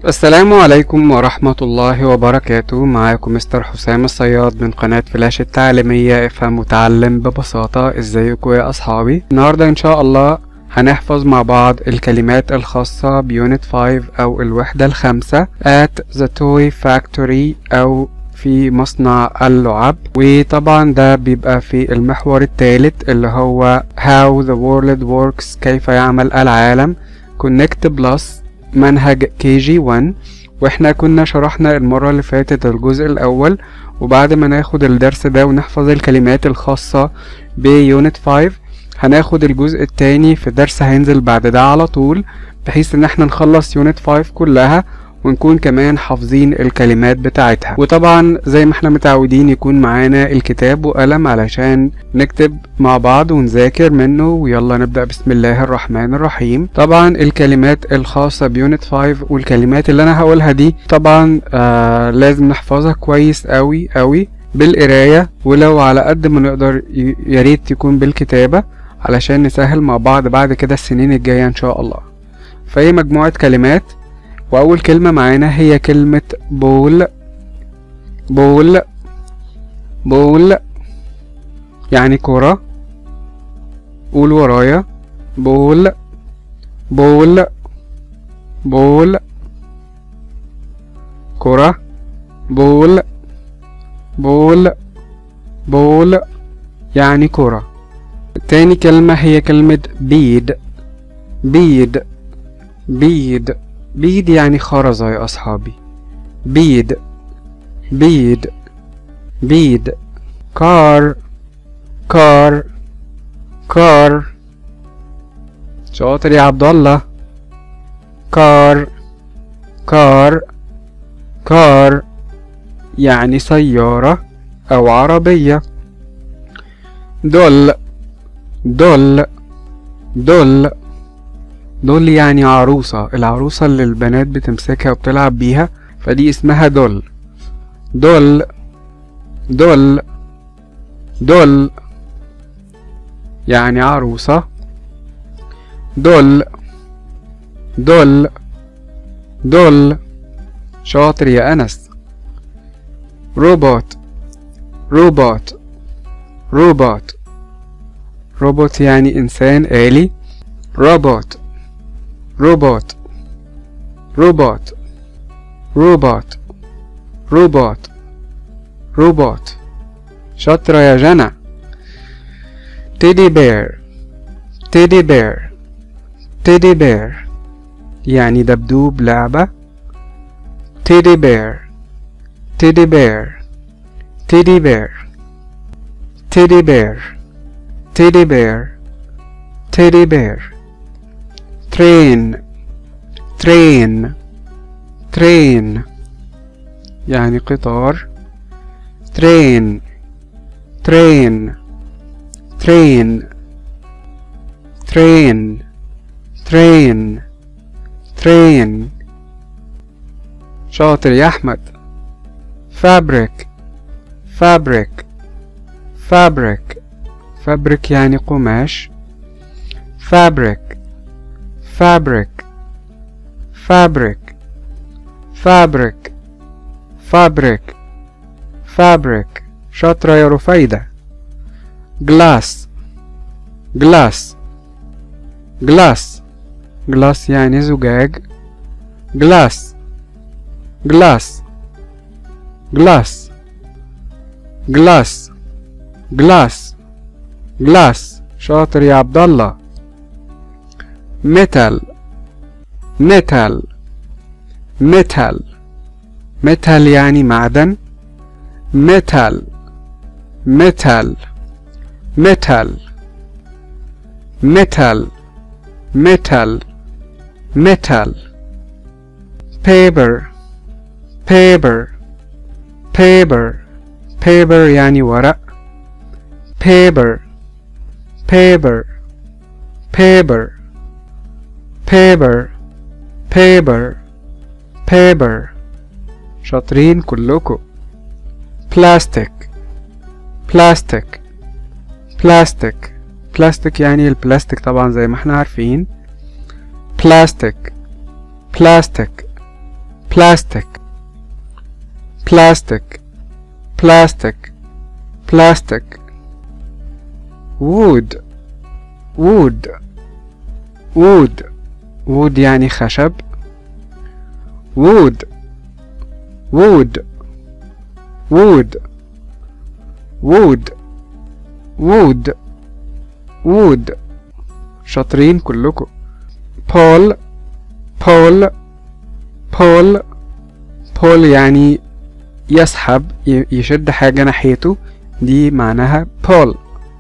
السلام عليكم ورحمة الله وبركاته معاكم مستر حسام الصياد من قناة فلاش التعليمية افهم وتعلم ببساطة ازيكم يا اصحابي النهاردة ان شاء الله هنحفظ مع بعض الكلمات الخاصة بيونت 5 او الوحدة الخامسة at the toy factory او في مصنع اللعب وطبعا ده بيبقى في المحور الثالث اللي هو how the world works كيف يعمل العالم connect plus منهج كي جي 1 واحنا كنا شرحنا المرة اللي فاتت الجزء الأول وبعد ما ناخد الدرس ده ونحفظ الكلمات الخاصة بيونت 5 هناخد الجزء التاني في درس هينزل بعد ده على طول بحيث ان احنا نخلص يونت 5 كلها ونكون كمان حافظين الكلمات بتاعتها وطبعا زي ما احنا متعودين يكون معانا الكتاب وقلم علشان نكتب مع بعض ونذاكر منه ويلا نبدأ بسم الله الرحمن الرحيم طبعا الكلمات الخاصة بيونت 5 والكلمات اللي انا هقولها دي طبعا آه لازم نحفظها كويس قوي قوي بالقراية ولو على قد ما نقدر ياريت يكون بالكتابة علشان نسهل مع بعض بعد كده السنين الجاية ان شاء الله فهي مجموعة كلمات وأول كلمة معانا هي كلمة بول بول بول يعني كرة قول ورايا بول بول بول كرة بول بول بول يعني كرة تاني كلمة هي كلمة بيد بيد بيد بيد يعني خرزة يا أصحابي بيد بيد بيد كار كار كار شاطر يا عبد الله كار كار كار يعني سيارة أو عربية دل دل دل دول يعني عروسة العروسة اللي البنات بتمسكها وبتلعب بيها فدي اسمها دول دول دول دول يعني عروسة دول دول دول شاطر يا أنس روبوت روبوت روبوت روبوت يعني إنسان آلي روبوت robot robot robot robot robot شاطرة يا جنى teddy bear teddy bear teddy bear يعني دبدوب لعبة teddy bear teddy bear teddy bear teddy bear teddy bear teddy bear train train train يعني قطار train train train train train train شاطر يا أحمد fabric fabric fabric fabric يعني قماش fabric fabric fabric fabric fabric fabric شاطرة يا رفيدة glass glass glass glass يعني زجاج glass glass glass glass glass glass شاطر يا عبد الله metal metal metal metal يعني معدن metal metal metal metal metal metal paper paper paper paper يعني ورق paper paper paper paper paper paper شاطرين كلكم plastic plastic plastic plastic يعني البلاستيك طبعا زي ما احنا عارفين plastic plastic plastic plastic plastic plastic wood wood wood wood يعني خشب wood wood wood wood wood wood شاطرين كلكم بول بول بول بول يعني يسحب يشد حاجة ناحيته دي معناها بول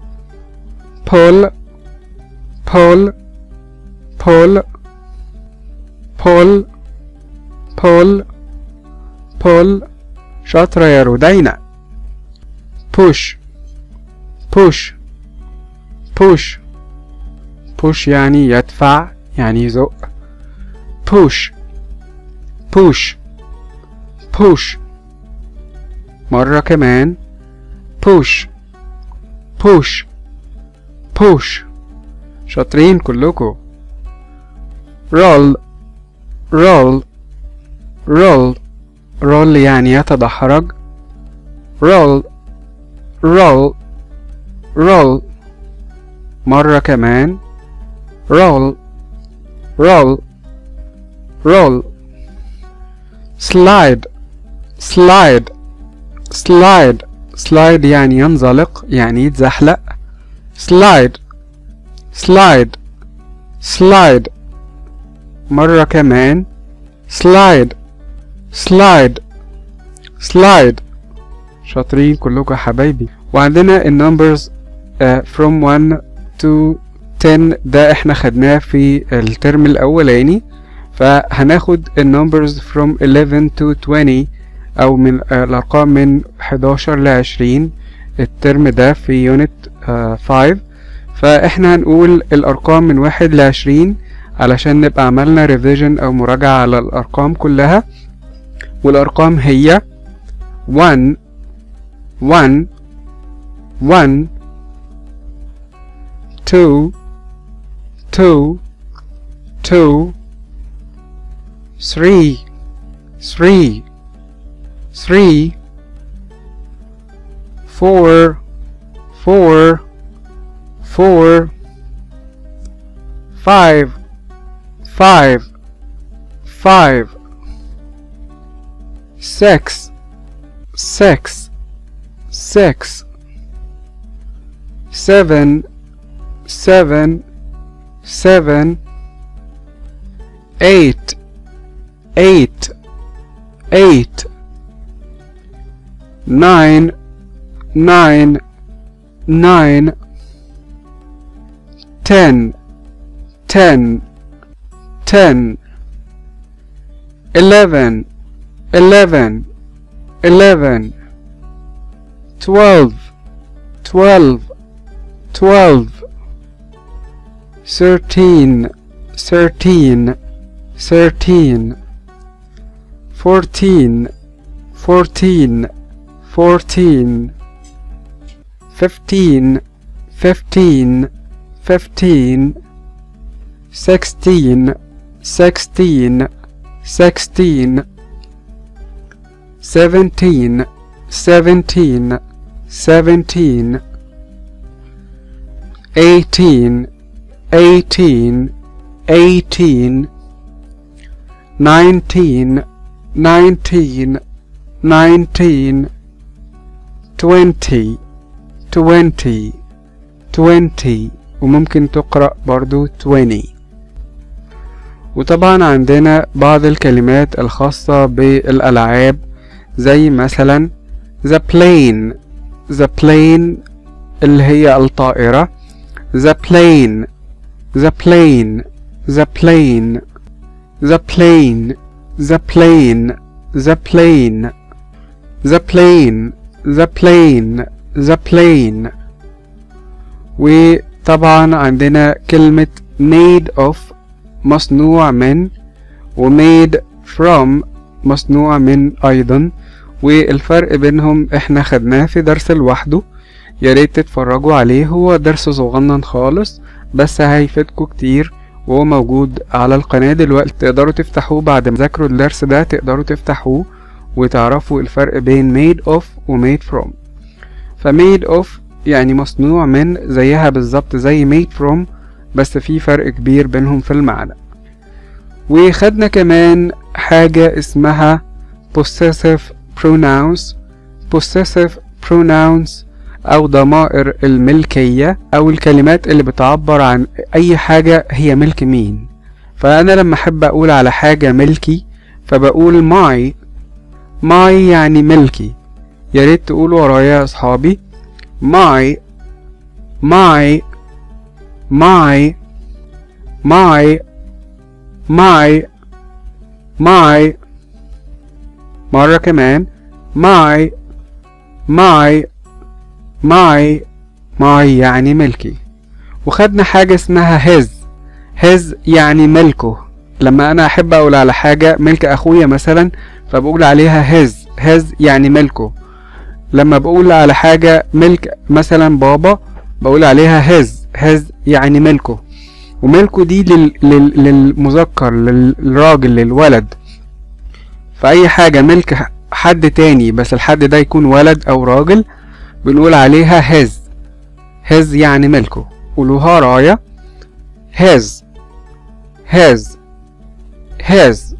بول بول بول بول بول بول شاطرة يا رودينا push push push push يعني يدفع يعني يزق push push push مرة كمان push push push شاطرين كلكم roll roll roll roll يعني يتدحرج roll roll roll مرة كمان roll roll roll slide slide slide slide يعني ينزلق يعني يتزحلق slide slide slide مرة كمان slide slide slide شاطرين كلكم يا حبايبي وعندنا النمبرز uh, from 1 to 10 ده احنا خدناه في الترم الاولاني فهناخد النمبرز from 11 to 20 او من uh, الارقام من 11 ل 20 الترم ده في يونت 5 uh, فاحنا هنقول الارقام من 1 ل 20 علشان نبقى عملنا ريفيجن او مراجعة على الارقام كلها والارقام هي 1 1 1 2 2 2 3 3 3 4 4 4 5 5 5 6 6 six, seven, seven, seven, eight, eight, eight, nine, nine, nine, ten, ten, ten, eleven, eleven, eleven twelve, twelve, twelve, thirteen, thirteen, thirteen, fourteen, fourteen, fourteen, fifteen, fifteen, fifteen, sixteen, sixteen, sixteen, seventeen, seventeen, seventeen, eighteen, eighteen, eighteen, nineteen, nineteen, nineteen, twenty, twenty, twenty وممكن تقرأ برضو twenty وطبعا عندنا بعض الكلمات الخاصة بالألعاب زي مثلا the plane the plane اللي هي الطائرة the plane the plane the plane the plane the plane the plane the plane the plane the plane وطبعا عندنا كلمة made of مصنوع من و made from مصنوع من أيضا والفرق بينهم احنا خدناه في درس لوحده ياريت تتفرجوا عليه هو درس صغنن خالص بس هيفيدكوا كتير وهو موجود على القناة دلوقتي تقدروا تفتحوه بعد ما تذاكروا الدرس ده تقدروا تفتحوه وتعرفوا الفرق بين made of و made from ف made of يعني مصنوع من زيها بالظبط زي made from بس في فرق كبير بينهم في المعنى وخدنا كمان حاجة اسمها possessive pronouns possessive pronouns أو ضمائر الملكية أو الكلمات اللي بتعبر عن أي حاجة هي ملك مين فأنا لما أحب أقول على حاجة ملكي فبقول my my يعني ملكي يا ريت تقولوا ورايا يا أصحابي my my my my my my مرة كمان my my my my يعني ملكي وخدنا حاجة اسمها his his يعني ملكه لما أنا أحب أقول على حاجة ملك أخويا مثلا فبقول عليها his his يعني ملكه لما بقول على حاجة ملك مثلا بابا بقول عليها his his يعني ملكه وملكه دي لل... لل... للمذكر للراجل للولد فأي حاجة ملك حد تاني بس الحد ده يكون ولد أو راجل بنقول عليها his his يعني ملكه قولوها راية his his his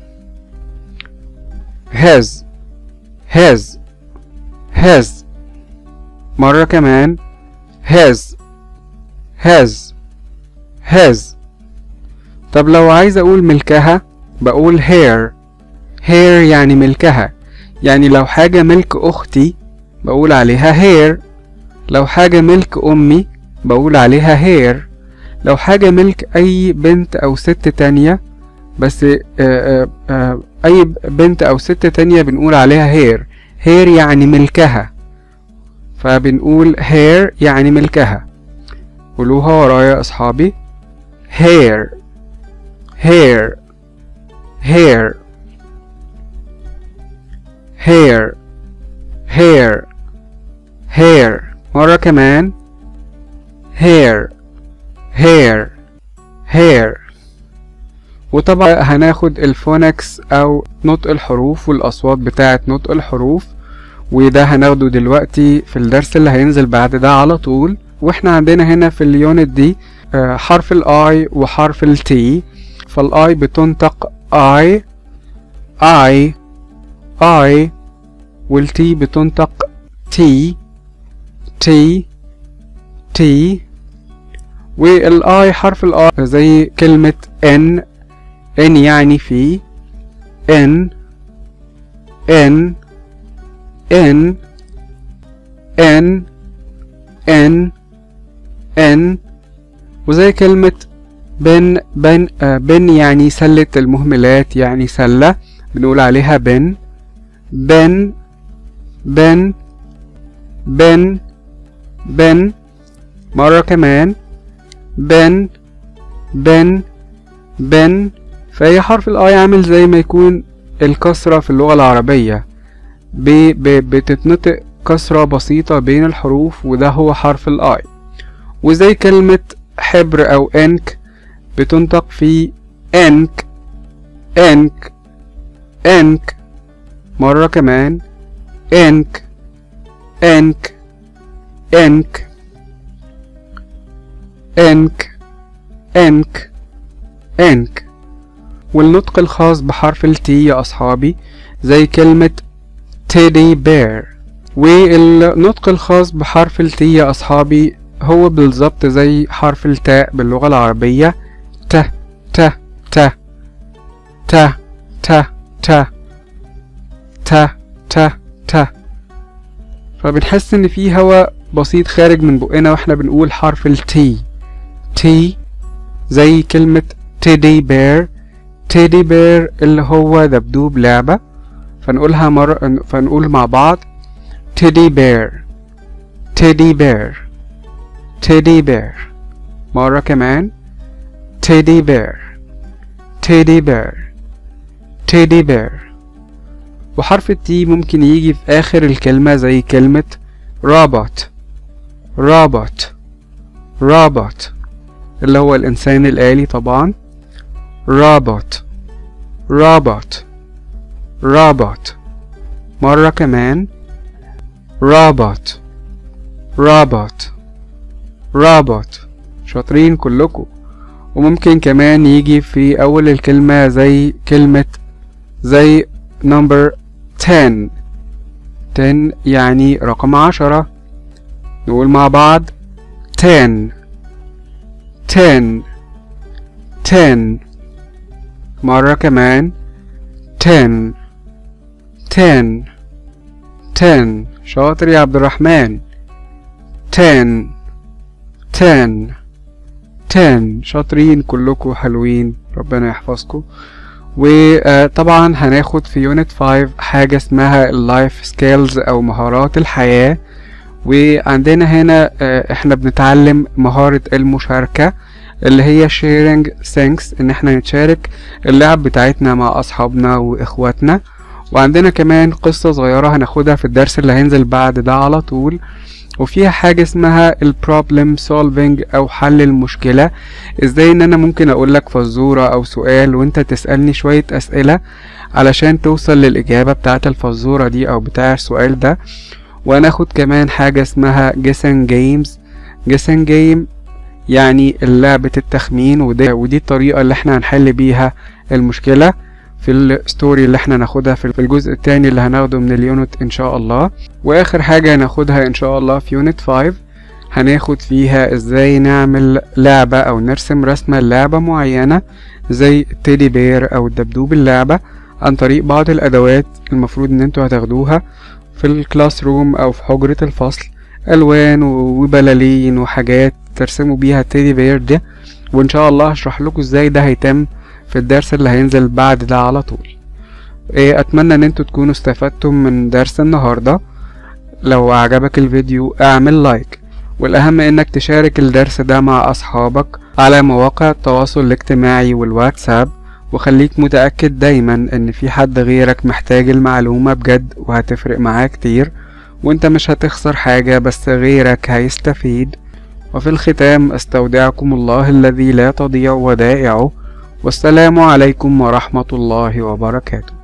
his his his مرة كمان his his his طب لو عايز أقول ملكها بقول her her يعني ملكها يعني لو حاجة ملك أختي بقول عليها hair لو حاجة ملك أمي بقول عليها hair لو حاجة ملك أي بنت أو ست تانية بس آآ آآ أي بنت أو ست تانية بنقول عليها hair hair يعني ملكها فبنقول hair يعني ملكها قولوها ورايا يا أصحابي hair hair hair hair hair hair مرة كمان hair hair hair وطبعا هناخد الفونكس او نطق الحروف والاصوات بتاعة نطق الحروف وده هناخده دلوقتي في الدرس اللي هينزل بعد ده على طول واحنا عندنا هنا في اليونت دي حرف الاي وحرف التي فالاي بتنطق اي اي اي والتي بتنطق تي تي تي والاي حرف الاي زي كلمة ان ان يعني في ان ان ان ان ان ان وزي كلمة بن بن آه بن يعني سلة المهملات يعني سلة بنقول عليها بن بن بن بن بن مرة كمان بن بن بن فهي حرف الاي عامل زي ما يكون الكسرة في اللغة العربية ب ب بتتنطق كسرة بسيطة بين الحروف وده هو حرف الاي وزي كلمة حبر او انك بتنطق في انك انك انك مرة كمان انك انك انك انك انك انك والنطق الخاص بحرف التي يا أصحابي زي كلمة تيدي بير والنطق الخاص بحرف التي يا أصحابي هو بالظبط زي حرف التاء باللغة العربية ت ت ت ت ت ت ت ت ت فبنحس ان في هواء بسيط خارج من بقنا واحنا بنقول حرف التي تي زي كلمة تيدي بير تيدي بير اللي هو دبدوب لعبة فنقولها مرة فنقول مع بعض تيدي بير تيدي بير تيدي بير مرة كمان تيدي بير تيدي بير تيدي بير وحرف التي ممكن يجي في آخر الكلمة زي كلمة رابط رابط رابط اللي هو الإنسان الآلي طبعا robot robot robot مرة كمان robot robot robot شاطرين كلكم وممكن كمان يجي في أول الكلمة زي كلمة زي number 10 10 يعني رقم عشرة نقول مع بعض 10 10 10 مرة كمان 10 10 10 شاطر يا عبد الرحمن 10 10 10 شاطرين كلكم حلوين ربنا يحفظكم وطبعا هناخد في يونت 5 حاجة اسمها اللايف سكيلز او مهارات الحياة وعندنا هنا احنا بنتعلم مهارة المشاركة اللي هي sharing things ان احنا نتشارك اللعب بتاعتنا مع اصحابنا واخواتنا وعندنا كمان قصة صغيرة هناخدها في الدرس اللي هينزل بعد ده على طول وفيها حاجة اسمها البروبلم سولفينج او حل المشكلة ازاي ان انا ممكن اقولك فزورة او سؤال وانت تسألني شوية اسئلة علشان توصل للاجابة بتاعة الفزورة دي او بتاع السؤال ده وهناخد كمان حاجة اسمها guessing games guessing game يعني لعبة التخمين ودي, ودي الطريقة اللي احنا هنحل بيها المشكلة في الستوري اللي احنا ناخدها في الجزء التاني اللي هناخده من اليونت ان شاء الله واخر حاجة هناخدها ان شاء الله في يونت 5 هناخد فيها ازاي نعمل لعبة او نرسم رسمة لعبة معينة زي التيدي بير او الدبدوب اللعبة عن طريق بعض الادوات المفروض ان انتوا هتاخدوها في الكلاس روم او في حجرة الفصل الوان وبلالين وحاجات ترسموا بيها التيدي بير ده وان شاء الله هشرح لكم ازاي ده هيتم في الدرس اللي هينزل بعد ده على طول إيه اتمنى ان انتوا تكونوا استفدتم من درس النهارده لو عجبك الفيديو اعمل لايك والاهم انك تشارك الدرس ده مع اصحابك على مواقع التواصل الاجتماعي والواتساب وخليك متأكد دايما ان في حد غيرك محتاج المعلومة بجد وهتفرق معاه كتير وانت مش هتخسر حاجة بس غيرك هيستفيد وفي الختام استودعكم الله الذي لا تضيع ودائعه والسلام عليكم ورحمة الله وبركاته